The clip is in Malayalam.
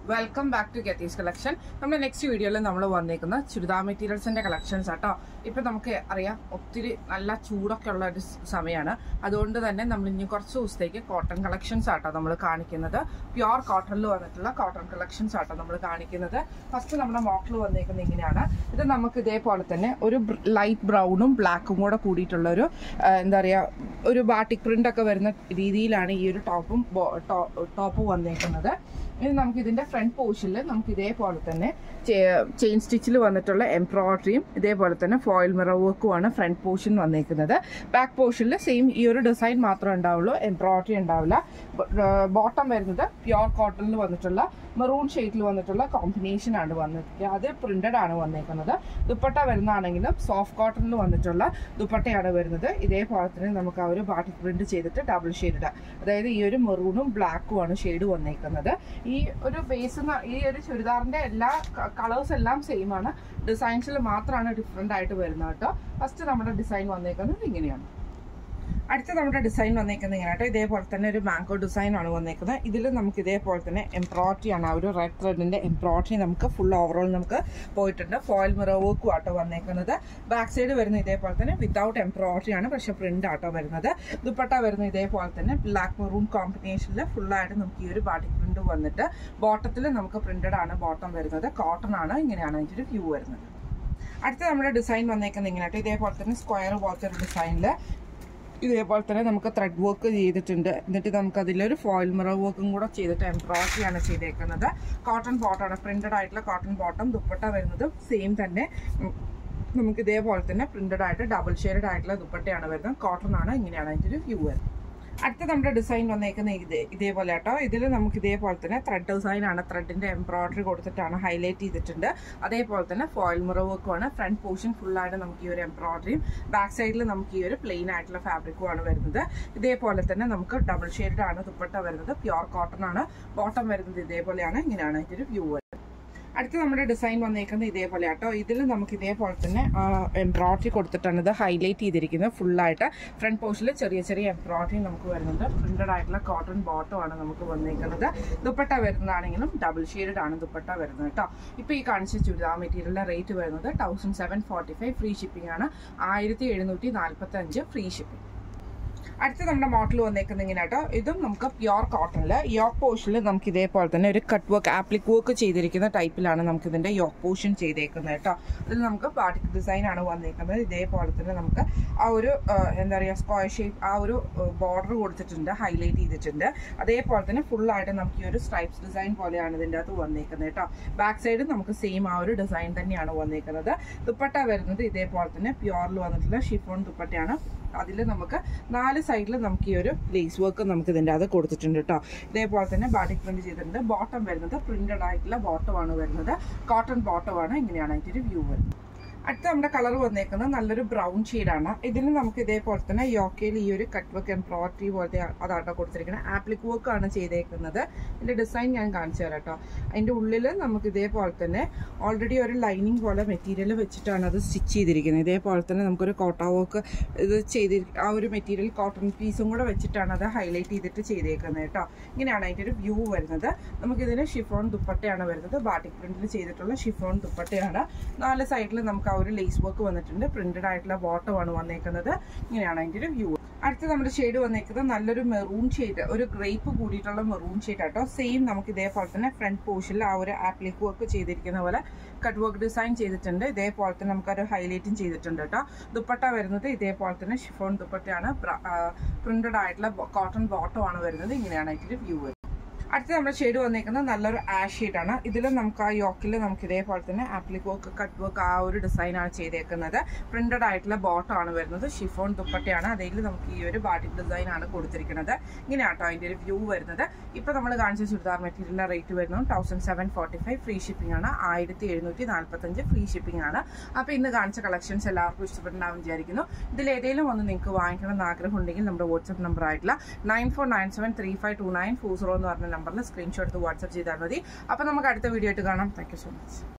welcome back to Getty's collection നമ്മുടെ നെക്സ്റ്റ് വീഡിയോയിൽ നമ്മൾ വന്നേക്കുന്ന ചുരിദാർ മെറ്റീരിയൽസിന്റെ കളക്ഷൻസ് ആട്ടോ ഇപ്പൊ നമുക്ക് അറിയാം ഒത്തിരി നല്ല ചൂടൊക്കെ ഉള്ള ഒരു സ് സമയമാണ് അതുകൊണ്ട് തന്നെ നമ്മൾ ഇനി കുറച്ച് ദിവസത്തേക്ക് കോട്ടൺ കളക്ഷൻസ് ആട്ടോ നമ്മൾ കാണിക്കുന്നത് പ്യുവർ കോട്ടണിൽ വന്നിട്ടുള്ള കോട്ടൺ കളക്ഷൻസ് ആട്ടോ നമ്മൾ കാണിക്കുന്നത് ഫസ്റ്റ് നമ്മുടെ മോഡൽ വന്നേക്കുന്നത് ഇങ്ങനെയാണ് ഇത് നമുക്ക് ഇതേപോലെ തന്നെ ഒരു ലൈറ്റ് ബ്രൗണും ബ്ലാക്കും കൂടെ കൂടിയിട്ടുള്ള ഒരു ആ, എന്താ പറയുക ഒരു ബാട്ടിക് പ്രിന്റ് ഒക്കെ വരുന്ന രീതിയിലാണ് ഈ ഒരു ടോപ്പും ടോപ്പ് വന്നേക്കുന്നത് ഇനി നമുക്ക് ഇതിന്റെ ഫ്രണ്ട് പോർഷനിൽ നമുക്ക് ഇതേപോലെ തന്നെ ചെയിൻ സ്റ്റിച്ചിൽ വന്നിട്ടുള്ള എംബ്രോയിഡറിയും ഇതേപോലെ തന്നെ ഫോയിൽ മിറർ വർക്കുമാണ് ഫ്രണ്ട് പോർഷൻ വന്നേക്കുന്നത് ബാക്ക് പോർഷനിൽ സെയിം ഈ ഒരു ഡിസൈൻ മാത്രമേ ഉണ്ടാവുള്ളൂ എംബ്രോയിഡറി ഉണ്ടാവില്ല ബോട്ടം വരുന്നത് പ്യുവർ കോട്ടണിൽ വന്നിട്ടുള്ള മെറൂൺ ഷെയ്ഡിൽ വന്നിട്ടുള്ള കോമ്പിനേഷൻ ആണ് വന്നിരിക്കുക അത് പ്രിന്റഡ് ആണ് വന്നേക്കുന്നത് ദുപ്പട്ട വരുന്നതാണെങ്കിലും സോഫ്റ്റ് കോട്ടണിൽ വന്നിട്ടുള്ള ദുപ്പട്ടയാണ് വരുന്നത് ഇതേപോലെ തന്നെ നമുക്ക് ആ ഒരു ബാട്ടിക് പ്രിന്റ് ചെയ്തിട്ട് ഡബിൾ ഷെയ്ഡ് അതായത് ഈ ഒരു മെറൂണും ബ്ലാക്കും ആണ് ഷെയ്ഡ് വന്നേക്കുന്നത് ഈ ഒരു ബേസ് ഈ ഒരു ചുരിദാറിന്റെ എല്ലാ കളേഴ്സ് എല്ലാം സെയിം ആണ് ഡിസൈൻസിൽ മാത്രമാണ് ഡിഫറെന്റ് ആയിട്ട് വരുന്നത് കേട്ടോ ഫസ്റ്റ് നമ്മുടെ ഡിസൈൻ വന്നേക്കുന്നത് ഇങ്ങനെയാണ് അടുത്ത നമ്മുടെ ഡിസൈൻ വന്നേക്കുന്നത് ഇങ്ങനെ കേട്ടോ ഇതേപോലെ തന്നെ ഒരു മാംഗോ ഡിസൈൻ ആണ് വന്നേക്കുന്നത് ഇതിൽ നമുക്ക് ഇതേപോലെ തന്നെ എംബ്രോയിഡറി ആണ് ആ ഒരു റെഡ് ത്രെഡിന്റെ എംബ്രോയിഡറി നമുക്ക് ഫുൾ ഓവറോൾ നമുക്ക് പോയിട്ടുണ്ട് ഫോയിൽ മിറർ വർക്കും ആട്ടോ വന്നേക്കുന്നത് ബാക്ക് സൈഡ് വരുന്ന ഇതേപോലെ തന്നെ വിത്തൗട്ട് എംബ്രോയിഡറി ആണ് പക്ഷെ പ്രിന്റ് ആട്ടോ വരുന്നത് ദുപ്പട്ട വരുന്ന ഇതേപോലെ തന്നെ ബ്ലാക്ക് മെറൂൺ കോമ്പിനേഷനിൽ ഫുള്ളായിട്ട് നമുക്ക് ഈ ഒരു ബാട്ടിക് പ്രിന്റ് വന്നിട്ട് ബോട്ടത്തിൽ നമുക്ക് പ്രിന്റഡ് ആണ് ബോട്ടം വരുന്നത് കോട്ടൺ ആണ് ഇങ്ങനെയാണ് അതിൻ്റെ ഒരു വ്യൂ വരുന്നത് അടുത്ത നമ്മുടെ ഡിസൈൻ വന്നേക്കുന്നത് ഇങ്ങനെ കേട്ടോ ഇതേപോലെ തന്നെ സ്ക്വയർ പോലത്തെ ഒരു ഡിസൈനിൽ ഇതേപോലെ തന്നെ നമുക്ക് ത്രെഡ് വർക്ക് ചെയ്തിട്ടുണ്ട് എന്നിട്ട് നമുക്ക് അതിലൊരു ഫോയിൽ മിറർ വർക്കും കൂടെ ചെയ്തിട്ട് എംബ്രോയിഡറി ആണ് ചെയ്തേക്കുന്നത് കോട്ടൺ ബോട്ടമാണ് പ്രിന്റഡ് ആയിട്ടുള്ള കോട്ടൺ ബോട്ടം ദുപ്പട്ട വരുന്നത് സെയിം തന്നെ ഉം, നമുക്ക് ഇതേപോലെ തന്നെ പ്രിന്റഡ് ആയിട്ട് ഡബിൾ ഷെയ്ഡ് ആയിട്ടുള്ള ദുപ്പട്ടയാണ് വരുന്നത് കോട്ടൺ ആണ് ഇങ്ങനെയാണ് അതിൻ്റെ ഒരു വ്യൂ വരുന്നത് അടുത്ത നമ്മുടെ ഡിസൈൻ വന്നേക്കുന്ന ഇത് ഇതേപോലെ കേട്ടോ ഇതിൽ നമുക്ക് ഇതേപോലെ തന്നെ ത്രെഡ് ഡിസൈൻ ആണ് ത്രെഡിന്റെ എംബ്രോയിഡറി കൊടുത്തിട്ടാണ് ഹൈലൈറ്റ് ചെയ്തിട്ടുണ്ട് അതേപോലെ തന്നെ ഫോയിൽ മിറർ വർക്കുമാണ് ഫ്രണ്ട് പോർഷൻ ഫുള്ളായിട്ട് നമുക്ക് ഈ ഒരു എംബ്രോയിഡറിയും ബാക്ക് സൈഡിൽ നമുക്ക് ഈ ഒരു പ്ലെയിൻ ആയിട്ടുള്ള ഫാബ്രിക്കും ആണ് വരുന്നത് ഇതേപോലെ തന്നെ നമുക്ക് ഡബിൾ ഷെയ്ഡ് ആണ് ദുപ്പട്ട വരുന്നത് പ്യുവർ കോട്ടൺ ആണ് ബോട്ടം വരുന്നത് ഇതേപോലെയാണ് ഇങ്ങനെയാണ് ഇതിന്റെ ഒരു വ്യൂ വരുന്നത് അടുത്ത നമ്മുടെ ഡിസൈൻ വന്നേക്കുന്നത് ഇതേപോലെ ആട്ടോ ഇതിൽ നമുക്ക് ഇതേപോലെ തന്നെ എംബ്രോയിഡറി കൊടുത്തിട്ടാണ് ഇത് ഹൈലൈറ്റ് ചെയ്തിരിക്കുന്നത് ഫുള്ളായിട്ട് ഫ്രണ്ട് പോർഷനിൽ ചെറിയ ചെറിയ എംബ്രോയിഡറി നമുക്ക് വരുന്നുണ്ട് പ്രിന്റഡ് ആയിട്ടുള്ള കോട്ടൺ ബോട്ടം ആണ് നമുക്ക് വന്നേക്കുന്നത് ദുപ്പട്ട വരുന്നതാണെങ്കിലും ഡബിൾ ഷെയ്ഡ് ആണ് ദുപ്പട്ട വരുന്നത് കേട്ടോ ഇപ്പോൾ ഈ കാണിച്ച ചുരിദാർ മെറ്റീരിയലിന്റെ റേറ്റ് വരുന്നത് thousand seven forty five free shipping ആണ് ആയിരത്തി എഴുന്നൂറ്റി നാൽപ്പത്തി അഞ്ച് ഫ്രീ ഷിപ്പിംഗ് അടുത്ത നമ്മുടെ മോഡൽ വന്നേക്കുന്നത് ഇങ്ങനെ കേട്ടോ ഇതും നമുക്ക് പ്യുവർ കോട്ടണിൽ യോക്ക് പോർഷനിൽ നമുക്ക് ഇതേപോലെ തന്നെ ഒരു കട്ട് വർക്ക് ആപ്ലിക് വർക്ക് ചെയ്തിരിക്കുന്ന ടൈപ്പിലാണ് നമുക്ക് ഇതിന്റെ യോക്ക് പോർഷൻ ചെയ്തേക്കുന്നത് കേട്ടോ അതിൽ നമുക്ക് ബാട്ടിക് ഡിസൈൻ ആണ് വന്നേക്കുന്നത് ഇതേപോലെ തന്നെ നമുക്ക് ആ ഒരു ആ, എന്താ പറയുക സ്ക്വയർ ഷേപ്പ് ആ ഒരു ബോർഡർ കൊടുത്തിട്ടുണ്ട് ഹൈലൈറ്റ് ചെയ്തിട്ടുണ്ട് അതേപോലെ തന്നെ full ആയിട്ട് നമുക്ക് ഈ ഒരു സ്ട്രൈപ്സ് ഡിസൈൻ പോലെയാണ് ഇതിൻ്റെ അകത്ത് വന്നേക്കുന്നത് കേട്ടോ ബാക്ക് സൈഡ് നമുക്ക് സെയിം ആ ഒരു ഡിസൈൻ തന്നെയാണ് വന്നേക്കുന്നത് ദുപ്പട്ട വരുന്നത് ഇതേപോലെ തന്നെ പ്യുവറിൽ വന്നിട്ടുള്ള ഷിഫോൺ ദുപ്പട്ടയാണ് അതിൽ നമുക്ക് നാല് സൈഡിൽ നമുക്ക് ഈ ഒരു ലേസ് വർക്ക് നമുക്ക് ഇതിൻ്റെ അത് കൊടുത്തിട്ടുണ്ട് കേട്ടോ ഇതേപോലെ തന്നെ ബാഡിക് പ്രിന്റ് ചെയ്തിട്ടുണ്ട് ബോട്ടം വരുന്നത് പ്രിന്റഡ് ആയിട്ടുള്ള ബോട്ടമാണ് വരുന്നത് കോട്ടൺ ബോട്ടമാണ് ഇങ്ങനെയാണ് അതിൻ്റെ ഒരു വ്യൂ വരുന്നത് അടുത്ത നമ്മുടെ കളർ വന്നേക്കുന്നത് നല്ലൊരു ബ്രൗൺ ഷെയ്ഡാണ് ഇതിന് നമുക്ക് ഇതേപോലെ തന്നെ യോക്കയിൽ ഈ ഒരു കട്ട് വർക്ക് എംബ്രോയിഡറി പോലത്തെ അതാട്ടോ കൊടുത്തിരിക്കുന്നത് ആപ്ലിക് വർക്ക് ആണ് ചെയ്തേക്കുന്നത് ഇതിന്റെ ഡിസൈൻ ഞാൻ കാണിച്ചു തരാം കേട്ടോ അതിന്റെ ഉള്ളിൽ നമുക്ക് ഇതേപോലെ തന്നെ ഓൾറെഡി ഒരു ലൈനിങ് പോലെ മെറ്റീരിയൽ വെച്ചിട്ടാണ് അത് സ്റ്റിച്ച് ചെയ്തിരിക്കുന്നത് ഇതേപോലെ തന്നെ നമുക്കൊരു കോട്ട വർക്ക് ഇത് ചെയ്തി ആ ഒരു മെറ്റീരിയൽ കോട്ടൺ പീസും കൂടെ വെച്ചിട്ടാണ് അത് ഹൈലൈറ്റ് ചെയ്തിട്ട് ചെയ്തേക്കുന്നത് കേട്ടോ ഇങ്ങനെയാണ് അതിന്റെ ഒരു വ്യൂ വരുന്നത് നമുക്കിതിന് ഷിഫോൺ ദുപ്പട്ടയാണ് വരുന്നത് ബാട്ടിക് പ്രിന്റിൽ ചെയ്തിട്ടുള്ള ഷിഫോൺ ദുപ്പട്ടയാണ് നാല് സൈഡിൽ നമുക്ക് ആ ഒരു ലേസ് വർക്ക് വന്നിട്ടുണ്ട് പ്രിന്റഡ് ആയിട്ടുള്ള ബോട്ടമാണ് വന്നേക്കുന്നത് ഇങ്ങനെയാണ് അതിന്റെ ഒരു വ്യൂ അടുത്ത നമ്മുടെ ഷെയ്ഡ് വന്നേക്കുന്നത് നല്ലൊരു മെറൂൺ ഷെയ്ഡ് ഒരു ഗ്രേപ്പ് കൂടിയിട്ടുള്ള മെറൂൺ ഷെയ്ഡ് ആട്ടോ സെയിം നമുക്ക് ഇതേപോലെ തന്നെ ഫ്രണ്ട് പോർഷനിൽ ആ ഒരു ആപ്ലിക് വർക്ക് ചെയ്തിരിക്കുന്ന പോലെ കട്ട് വർക്ക് ഡിസൈൻ ചെയ്തിട്ടുണ്ട് ഇതേപോലെ തന്നെ നമുക്കൊരു ഹൈലൈറ്റും ചെയ്തിട്ടുണ്ട് കേട്ടോ ദുപ്പട്ട വരുന്നത് ഇതേപോലെ തന്നെ ഷിഫോൺ ദുപ്പട്ടയാണ് പ്രിന്റഡ് ആയിട്ടുള്ള കോട്ടൺ ബോട്ടമാണ് വരുന്നത് ഇങ്ങനെയാണ് അതിന്റെ വ്യൂ വരുന്നത് അടുത്ത നമ്മുടെ ഷെയ്ഡ് വന്നേക്കുന്നത് നല്ലൊരു ആഷ് ഷെയ്ഡ് ആണ് ഇതിൽ നമുക്ക് ആ യോക്കിൽ നമുക്ക് ഇതേപോലെ തന്നെ ആപ്ലിക് വർക്ക് കട്ട് വർക്ക് ആ ഒരു ഡിസൈൻ ആണ് ചെയ്തേക്കുന്നത് പ്രിന്റഡ് ആയിട്ടുള്ള ബോട്ടം ആണ് വരുന്നത് ഷിഫോൺ ദുപ്പട്ടയാണ് അതിൽ നമുക്ക് ഈ ഒരു ബാട്ടിക് ഡിസൈൻ ആണ് കൊടുത്തിരിക്കുന്നത് ഇങ്ങനെയാട്ടോ അതിന്റെ ഒരു വ്യൂ വരുന്നത് ഇപ്പൊ നമ്മൾ കാണിച്ച ചുരിദാർ മെറ്റീരിയലിന്റെ റേറ്റ് വരുന്നത് thousand seven forty five free shipping ആണ് ആയിരത്തി എഴുന്നൂറ്റി നാൽപ്പത്തഞ്ച് ഫ്രീ ഷിപ്പിംഗ് ആണ് അപ്പൊ ഇന്ന് കാണിച്ച കളക്ഷൻസ് എല്ലാവർക്കും ഇഷ്ടപ്പെട്ടുണ്ടാവും വിചാരിക്കുന്നു ഇതിൽ ഏതെങ്കിലും ഒന്ന് നിങ്ങൾക്ക് വാങ്ങിക്കണം എന്ന് ആഗ്രഹം ഉണ്ടെങ്കിൽ നമ്മുടെ വാട്സ്ആപ്പ് നമ്പർ ആയിട്ടുള്ള nine four nine seven three five two nine four zero എന്ന് പറഞ്ഞ നമ്പറിൽ സ്ക്രീൻഷോട്ട് വാട്സ്ആപ്പ് ചെയ്താൽ മതി അപ്പൊ നമുക്ക് അടുത്ത വീഡിയോ ആയിട്ട് കാണാം താങ്ക് യു സോ മച്ച്